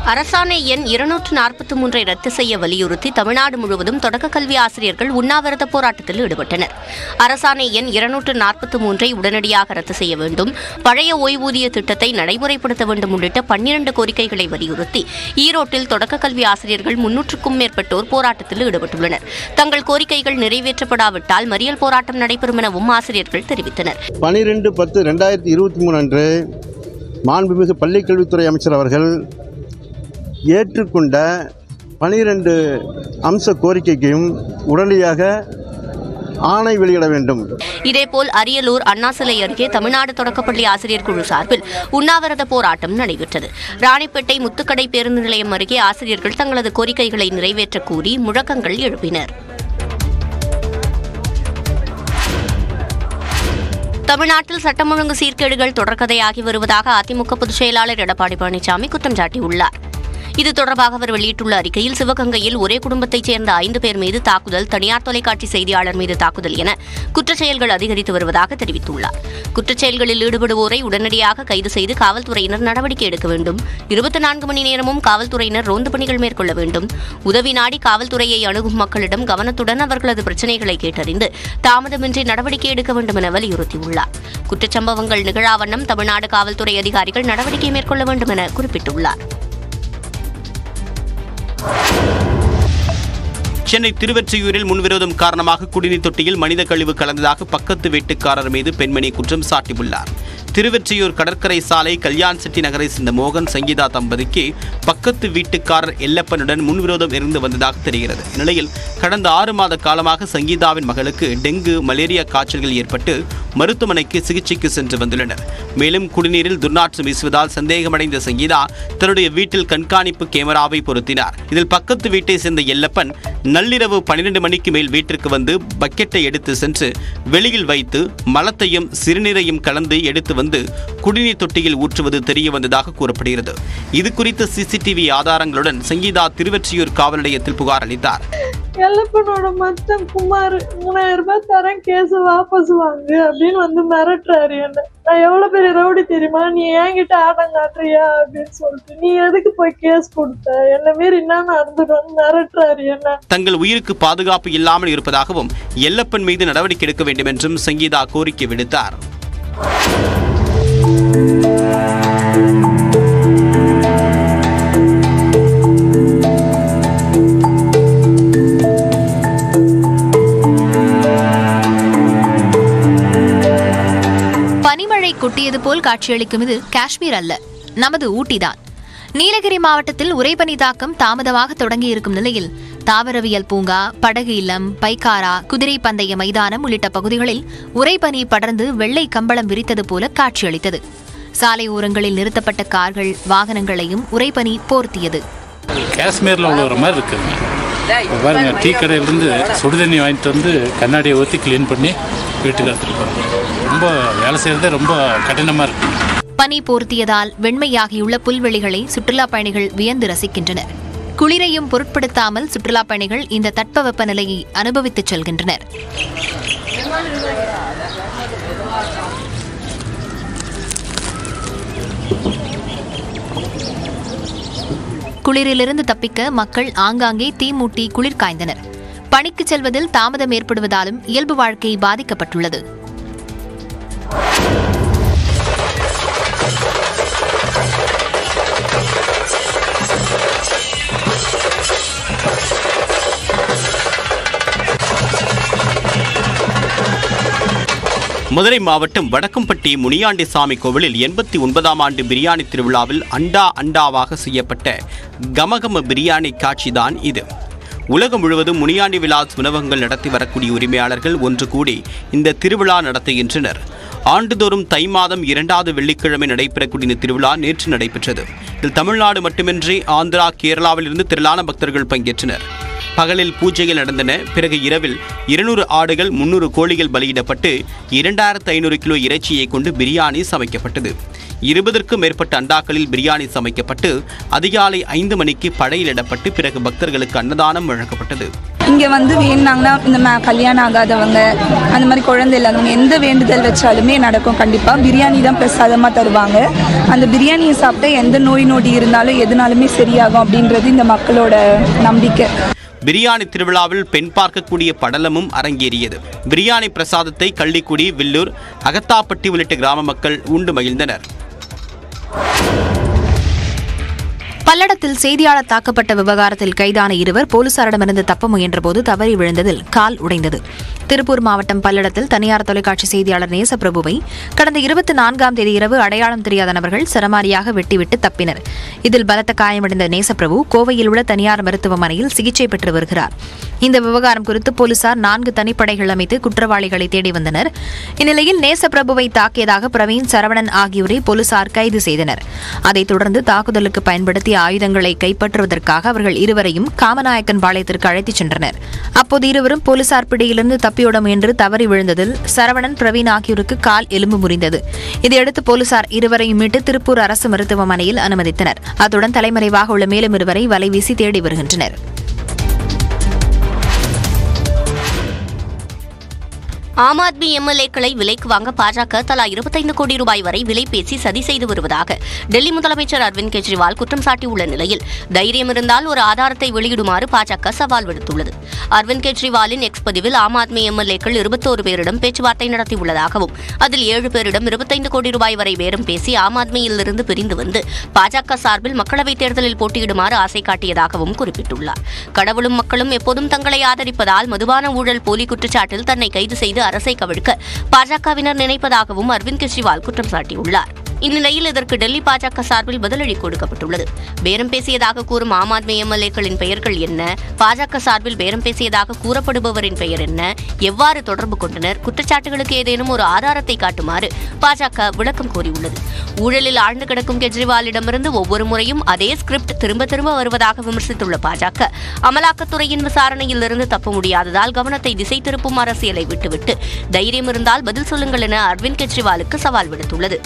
அரசாணை எண் இருநூற்று நாற்பத்தி மூன்றை ரத்து செய்ய வலியுறுத்தி தமிழ்நாடு முழுவதும் தொடக்க கல்வி ஆசிரியர்கள் உண்ணாவிரத போராட்டத்தில் ஈடுபட்டனர் அரசாணை எண் இருநூற்று நாற்பத்தி மூன்றை உடனடியாக ரத்து செய்ய வேண்டும் பழைய ஓய்வூதிய திட்டத்தை நடைமுறைப்படுத்த வேண்டும் உள்ளிட்ட பன்னிரண்டு கோரிக்கைகளை வலியுறுத்தி ஈரோட்டில் தொடக்க கல்வி ஆசிரியர்கள் முன்னூற்றுக்கும் மேற்பட்டோர் போராட்டத்தில் ஈடுபட்டுள்ளனர் தங்கள் கோரிக்கைகள் நிறைவேற்றப்படாவிட்டால் மறியல் போராட்டம் நடைபெறும் எனவும் ஆசிரியர்கள் தெரிவித்தனர் பனிரெண்டு பத்து ரெண்டாயிரத்தி இருபத்தி மூணு அன்று மாண்புமிகு பள்ளிக்கல்வித்துறை அமைச்சர் அவர்கள் ஏற்றுக்கொண்ட பனிரெண்டு அம்ச கோரிக்கைக்கும் உடனடியாக ஆணை வெளியிட வேண்டும் இதேபோல் அரியலூர் அண்ணா சிலை அருகே தமிழ்நாடு தொடக்கப்பள்ளி ஆசிரியர் குழு சார்பில் உண்ணாவிரத போராட்டம் நடைபெற்றது ராணிப்பேட்டை முத்துக்கடை பேருந்து நிலையம் அருகே ஆசிரியர்கள் தங்களது கோரிக்கைகளை நிறைவேற்றக் கூறி முழக்கங்கள் எழுப்பினர் தமிழ்நாட்டில் சட்டம் ஒழுங்கு சீர்கேடுகள் தொடர்கதையாகி வருவதாக அதிமுக பொதுச் செயலாளர் எடப்பாடி பழனிசாமி குற்றம் சாட்டியுள்ளார் இது தொடர்பாக அவர் வெளியிட்டுள்ள அறிக்கையில் சிவகங்கையில் ஒரே குடும்பத்தைச் சேர்ந்த ஐந்து பேர் மீது தாக்குதல் தனியார் தொலைக்காட்சி செய்தியாளர் மீது தாக்குதல் என குற்றச் செயல்கள் அதிகரித்து வருவதாக தெரிவித்துள்ளார் குற்றச் செயல்களில் ஈடுபடுவோரை உடனடியாக கைது செய்து காவல்துறையினர் நடவடிக்கை எடுக்க வேண்டும் இருபத்தி நான்கு மணி நேரமும் காவல்துறையினர் ரோந்து பணிகள் மேற்கொள்ள வேண்டும் உதவி நாடி காவல்துறையை அணுகும் மக்களிடம் கவனத்துடன் அவர்களது பிரச்சினைகளை கேட்டறிந்து தாமதமின்றி நடவடிக்கை எடுக்க வேண்டும் என வலியுறுத்தியுள்ளார் குற்றச்சம்பவங்கள் நிகழாவண்ணம் தமிழ்நாடு காவல்துறை அதிகாரிகள் நடவடிக்கை மேற்கொள்ள வேண்டும் என குறிப்பிட்டுள்ளார் சென்னை திருவெற்றியூரில் முன்விரோதம் காரணமாக குடிநீர் தொட்டியில் மனித கழிவு கலந்ததாக பக்கத்து வீட்டுக்காரர் மீது பெண்மணி குற்றம் சாட்டியுள்ளார் திருவெற்றியூர் கடற்கரை சாலை கல்யாண் சிட்டி நகரை சேர்ந்த மோகன் சங்கீதா தம்பதிக்கு பக்கத்து வீட்டுக்காரர் எல்லப்பனுடன் முன்விரோதம் இருந்து வந்ததாக தெரிகிறது இந்நிலையில் கடந்த ஆறு மாத காலமாக சங்கீதாவின் மகளுக்கு டெங்கு மலேரியா காய்ச்சல்கள் ஏற்பட்டு மருத்துவமனைக்கு சிகிச்சைக்கு சென்று வந்துள்ளனர் மேலும் குடிநீரில் துர்நாற்றம் வீசுவதால் சந்தேகமடைந்த சங்கீதா தன்னுடைய வீட்டில் கண்காணிப்பு கேமராவை பொருத்தினார் இதில் பக்கத்து வீட்டை சேர்ந்த எல்லப்பன் நள்ளிரவு பன்னிரண்டு மணிக்கு மேல் வீட்டிற்கு வந்து பக்கெட்டை எடுத்து சென்று வெளியில் வைத்து மலத்தையும் சிறுநீரையும் கலந்து எடுத்து வந்து குடிநீர் தொட்டியில் ஊற்றுவது தெரிய வந்ததாக கூறப்படுகிறது இது குறித்த சிசிடிவி ஆதாரங்களுடன் சங்கீதா திருவெற்றியூர் காவல் நிலையத்தில் புகார் அளித்தார் எல்லப்பனோட மச்சன் குமார் மூணாயிரம் ரூபாய் தரேன் கேஸ் வாபஸ் வாங்கு அப்படின்னு வந்து மிரட்டுறாரு என்ன நான் எவ்வளவு பெரிய ரவுடி தெரியுமா நீ என்கிட்ட ஆட்டம் காட்டுறியா அப்படின்னு சொல்லிட்டு நீ எதுக்கு போய் கேஸ் கொடுத்த என்ன மீறி என்ன நடந்துடும் மிரட்டுறாரு என்ன தங்கள் உயிருக்கு பாதுகாப்பு இல்லாமல் இருப்பதாகவும் எல்லப்பன் மீது நடவடிக்கை எடுக்க வேண்டும் என்றும் சங்கீதா கோரிக்கை விடுத்தார் பனிமழை கொட்டியது போல் காட்சியளிக்கும் இது காஷ்மீர் அல்ல நமது ஊட்டிதான் நீலகிரி மாவட்டத்தில் உறைபனி தாக்கம் தாமதமாக தொடங்கியிருக்கும் நிலையில் தாவரவியல் பூங்கா படகு இல்லம் பைக்காரா குதிரை பந்தய மைதானம் உள்ளிட்ட பகுதிகளில் உறைபனி படர்ந்து வெள்ளை கம்பளம் விரித்தது போல காட்சியளித்தது சாலை ஓரங்களில் நிறுத்தப்பட்ட கார்கள் வாகனங்களையும் உறைபனி போர்த்தியது காஷ்மீரில் உழுவுற மாதிரி இருக்குங்க இப்போ பாருங்க டீ கடையிலேருந்து சுடுதண்ணி வாங்கிட்டு வந்து கண்ணாடியை ஊற்றி க்ளீன் பண்ணி வீட்டுக்கு எடுத்துகிட்டு போகிறாங்க ரொம்ப வேலை செய்கிறதே ரொம்ப கடினமாக இருக்குது பனி போர்த்தியதால் வெண்மையாகியுள்ள புல்வெளிகளை சுற்றுலாப் பயணிகள் வியந்து ரசிக்கின்றனர் குளிரையும் பொருட்படுத்தாமல் சுற்றுலாப் பயணிகள் இந்த தட்பவெப்ப நிலையை அனுபவித்துச் செல்கின்றனர் குளிரிலிருந்து தப்பிக்க மக்கள் ஆங்காங்கே தீ மூட்டி குளிர் காய்ந்தனர் பணிக்கு செல்வதில் தாமதம் ஏற்படுவதாலும் இயல்பு வாழ்க்கை பாதிக்கப்பட்டுள்ளது மதுரை மாவட்டம் வடக்கம்பட்டி முனியாண்டி சாமி கோவிலில் எண்பத்தி ஒன்பதாம் ஆண்டு பிரியாணி திருவிழாவில் அண்டா அண்டாவாக செய்யப்பட்ட கமகம பிரியாணி காட்சிதான் இது உலகம் முழுவதும் முனியாண்டி விலாஸ் உணவகங்கள் நடத்தி வரக்கூடிய உரிமையாளர்கள் ஒன்று கூடி இந்த திருவிழா நடத்துகின்றனர் ஆண்டுதோறும் தை மாதம் இரண்டாவது வெள்ளிக்கிழமை நடைபெறக்கூடிய இந்த திருவிழா நேற்று நடைபெற்றது இதில் தமிழ்நாடு மட்டுமின்றி ஆந்திரா கேரளாவிலிருந்து திரளான பக்தர்கள் பங்கேற்றனர் பகலில் பூஜைகள் நடந்தன பிறகு இரவில் இருநூறு ஆடுகள் முன்னூறு கோழிகள் பலியிடப்பட்டு இரண்டாயிரத்து ஐநூறு கிலோ இறைச்சியை கொண்டு பிரியாணி சமைக்கப்பட்டது இருபதற்கும் மேற்பட்ட அண்டாக்களில் பிரியாணி சமைக்கப்பட்டு அதிகாலை ஐந்து மணிக்கு படையிலிடப்பட்டு பிறகு பக்தர்களுக்கு அன்னதானம் வழங்கப்பட்டது இங்கே வந்து வேணுனாங்கன்னா இந்த மா கல்யாணம் ஆகாதவங்க அந்த மாதிரி குழந்தை இல்லாதவங்க எந்த வேண்டுதல் வச்சாலுமே நடக்கும் கண்டிப்பாக பிரியாணி தான் பிரசாதமாக தருவாங்க அந்த பிரியாணியை சாப்பிட்டா எந்த நோய் நொடி இருந்தாலும் எதுனாலுமே சரியாகும் அப்படின்றது இந்த மக்களோட நம்பிக்கை பிரியாணி திருவிழாவில் பெண் பார்க்கக்கூடிய படலமும் அரங்கேறியது பிரியாணி பிரசாதத்தை கள்ளிக்குடி வில்லூர் அகத்தாப்பட்டி உள்ளிட்ட கிராம மக்கள் உண்டு மகிழ்ந்தனர் பல்லடத்தில் செய்தியாளர் தாக்கப்பட்ட விவகாரத்தில் கைதான இருவர் போலீசாரிடமிருந்து தப்ப முயன்றபோது தவறி விழுந்ததில் கால் உடைந்தது திருப்பூர் மாவட்டம் பல்லடத்தில் தனியார் தொலைக்காட்சி செய்தியாளர் நேசப்பிரபுவை கடந்த இருபத்தி நான்காம் தேதி இரவு அடையாளம் தெரியாத நபர்கள் சரமாரியாக வெட்டிவிட்டு தப்பினர் இதில் பலத்த காயமடைந்த நேசப்பிரபு கோவையில் உள்ள தனியார் மருத்துவமனையில் சிகிச்சை பெற்று வருகிறார் இந்த விவகாரம் குறித்து போலீசார் நான்கு தனிப்படைகள் அமைத்து குற்றவாளிகளை தேடி வந்தனர் இந்நிலையில் நேசப்பிரபுவை தாக்கியதாக பிரவீன் சரவணன் ஆகியோரை போலீசார் கைது செய்தனர் அதைத் தொடர்ந்து தாக்குதலுக்கு பயன்படுத்திய ஆயுதங்களை கைப்பற்றுவதற்காக அவர்கள் இருவரையும் காமநாயக்கன் பாளையத்திற்கு அழைத்துச் சென்றனர் அப்போது இருவரும் போலீசார் பிடியிலிருந்து தப்பியோட முயன்று தவறி விழுந்ததில் சரவணன் பிரவீன் ஆகியோருக்கு கால் எலும்பு முறிந்தது இதையடுத்து போலீசார் இருவரையும் மீட்டு திருப்பூர் அரசு மருத்துவமனையில் அனுமதித்தனர் அத்துடன் தலைமறைவாக உள்ள மேலும் இருவரை வலைவீசி தேடி வருகின்றனர் ஆம் ஆத்மி எம்எல்ஏக்களை விலைக்கு வாங்க பாஜக தலா இருபத்தைந்து கோடி ரூபாய் வரை விலை பேசி சதி செய்து வருவதாக டெல்லி முதலமைச்சர் அரவிந்த் கெஜ்ரிவால் குற்றம் சாட்டியுள்ள நிலையில் தைரியம் இருந்தால் ஒரு ஆதாரத்தை வெளியிடுமாறு பாஜக சவால் விடுத்துள்ளது அரவிந்த் கெஜ்ரிவாலின் எக்ஸ் பதிவில் ஆம் ஆத்மி எம்எல்ஏக்கள் இருபத்தோரு பேரிடம் பேச்சுவார்த்தை நடத்தியுள்ளதாகவும் அதில் ஏழு பேரிடம் இருபத்தைந்து கோடி ரூபாய் வரை பேரம் பேசி ஆம் ஆத்மியிலிருந்து பிரிந்து வந்து பாஜக சார்பில் மக்களவைத் தேர்தலில் போட்டியிடுமாறு ஆசை காட்டியதாகவும் குறிப்பிட்டுள்ளார் கடவுளும் மக்களும் எப்போதும் தங்களை ஆதரிப்பதால் மதுபான ஊழல் போலி குற்றச்சாட்டில் தன்னை கைது செய்து அரசை கவிழ்க்க பாஜகவினர் நினைப்பதாகவும் அரவிந்த் கெஜ்ரிவால் குற்றம் சாட்டியுள்ளார் இந்நிலையில் இதற்கு டெல்லி பாஜக சார்பில் பதிலடி கொடுக்கப்பட்டுள்ளது பேரம் பேசியதாக கூறும் ஆம் ஆத்மி எம்எல்ஏக்களின் பெயர்கள் என்ன பாஜக சார்பில் பேரம் பேசியதாக கூறப்படுபவரின் பெயர் என்ன எவ்வாறு தொடர்பு கொண்டனர் குற்றச்சாட்டுகளுக்கு ஏதேனும் ஒரு ஆதாரத்தை காட்டுமாறு பாஜக விளக்கம் கோரியுள்ளது ஊழலில் ஆழ்ந்து கிடக்கும் கெஜ்ரிவாலிடமிருந்து ஒவ்வொரு முறையும் அதே ஸ்கிரிப்ட் திரும்ப திரும்ப வருவதாக விமர்சித்துள்ள பாஜக அமலாக்கத்துறையின் விசாரணையில் இருந்து தப்ப முடியாததால் கவனத்தை திசை திருப்பும் அரசியலை விட்டுவிட்டு தைரியம் இருந்தால் பதில் சொல்லுங்கள் என அரவிந்த் கெஜ்ரிவாலுக்கு சவால் விடுத்துள்ளது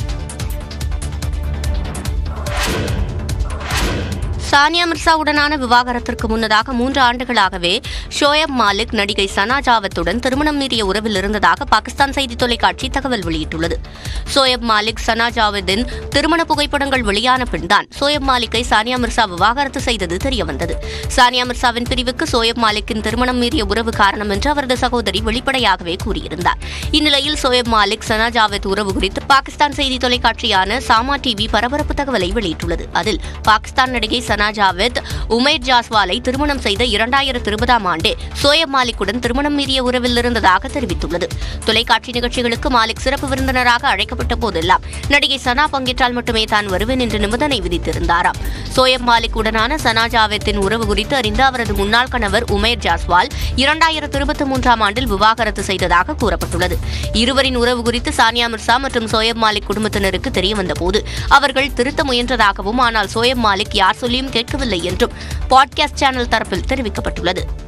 சானியா மிர்சாவுடனான விவாகரத்திற்கு முன்னதாக மூன்று ஆண்டுகளாகவே ஷோயப் மாலிக் நடிகை சனா ஜாவத்துடன் திருமணம் மீறிய உறவில் இருந்ததாக பாகிஸ்தான் செய்தி தொலைக்காட்சி தகவல் வெளியிட்டுள்ளது சோயப் மாலிக் சனா ஜாவத்தின் திருமண புகைப்படங்கள் வெளியான பின்தான் சோயப் மாலிக்கை சானியா மிர்சா விவாகரத்து செய்தது தெரியவந்தது சானியா மிர்சாவின் பிரிவுக்கு சோயப் மாலிக்கின் திருமணம் மீறிய உறவு காரணம் என்று அவரது சகோதரி வெளிப்படையாகவே கூறியிருந்தார் இந்நிலையில் சோயப் மாலிக் சனா ஜாவத் உறவு குறித்து பாகிஸ்தான் செய்தி தொலைக்காட்சியான சாமா டிவி பரபரப்பு தகவலை வெளியிட்டுள்ளது அதில் பாகிஸ்தான் நடிகை சனா ஜாவேத் உமேர் ஜாஸ்வாலை திருமணம் செய்த இரண்டாயிரத்து இருபதாம் ஆண்டே சோயப் மாலிக்குடன் திருமணம் மீறிய உறவில் இருந்ததாக தெரிவித்துள்ளது தொலைக்காட்சி நிகழ்ச்சிகளுக்கு மாலிக் சிறப்பு விருந்தினராக அழைக்கப்பட்ட போதெல்லாம் நடிகை சனா பங்கேற்றால் மட்டுமே தான் வருவேன் என்று நிபந்தனை விதித்திருந்தாராம் சோயப் மாலிக் உடனான சனா ஜாவேத்தின் உறவு குறித்து அறிந்த அவரது முன்னாள் கணவர் உமேர் ஜாஸ்வால் இரண்டாயிரத்து இருபத்தி மூன்றாம் ஆண்டில் விவாகரத்து செய்ததாக கூறப்பட்டுள்ளது இருவரின் உறவு குறித்து சானியா மிர்சா மற்றும் சோயப் மாலிக் குடும்பத்தினருக்கு தெரியவந்த போது அவர்கள் திருத்த முயன்றதாகவும் ஆனால் சோயப் மாலிக் யார் சொல்லியும் கேட்கவில்லை என்றும் பாட்காஸ்ட் சேனல் தரப்பில் தெரிவிக்கப்பட்டுள்ளது